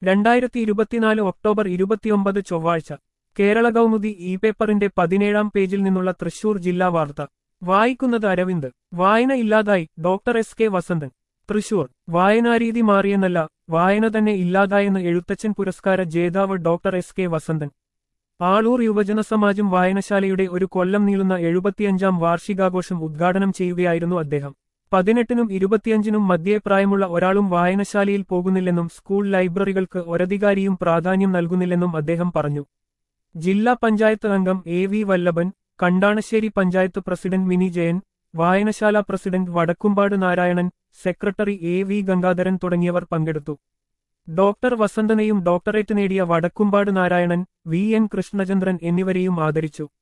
രണ്ടായിരത്തി ഇരുപത്തിനാല് ഒക്ടോബർ ഇരുപത്തിയൊമ്പത് ചൊവ്വാഴ്ച കേരള കൗമുദി ഇ പേപ്പറിന്റെ പതിനേഴാം പേജിൽ നിന്നുള്ള തൃശൂർ ജില്ലാ വാർത്ത വായിക്കുന്നത് അരവിന്ദ് വായന ഇല്ലാതായി doctor S K Vasanthan Thrissur വായനാരീതി മാറിയെന്നല്ല വായന തന്നെ ഇല്ലാതായെന്ന് എഴുത്തച്ഛൻ പുരസ്കാര ജേതാവ് doctor S K Vasanthan Aloor യുവജന സമാജം വായനശാലയുടെ ഒരു കൊല്ലം നീളുന്ന എഴുപത്തിയഞ്ചാം വാർഷികാഘോഷം ഉദ്ഘാടനം ചെയ്യുകയായിരുന്നു അദ്ദേഹം പതിനെട്ടിനും ഇരുപത്തിയഞ്ചിനും മധ്യേ പ്രായമുള്ള ഒരാളും വായനശാലയിൽ പോകുന്നില്ലെന്നും സ്കൂൾ ലൈബ്രറികൾക്ക് ഒരധികാരിയും പ്രാധാന്യം നൽകുന്നില്ലെന്നും അദ്ദേഹം പറഞ്ഞു ജില്ലാ പഞ്ചായത്ത് അംഗം A V Vallabhan Kandanassery panchayat president Mini Jayan വായനശാല president Vadakkumpad Narayanan secretary A V Gangadharan തുടങ്ങിയവർ പങ്കെടുത്തു ഡോക്ടർ വസന്തനെയും ഡോക്ടറേറ്റ് നേടിയ വടക്കുംപാട് നാരായണൻ വി എൻ കൃഷ്ണചന്ദ്രൻ എന്നിവരെയും ആദരിച്ചു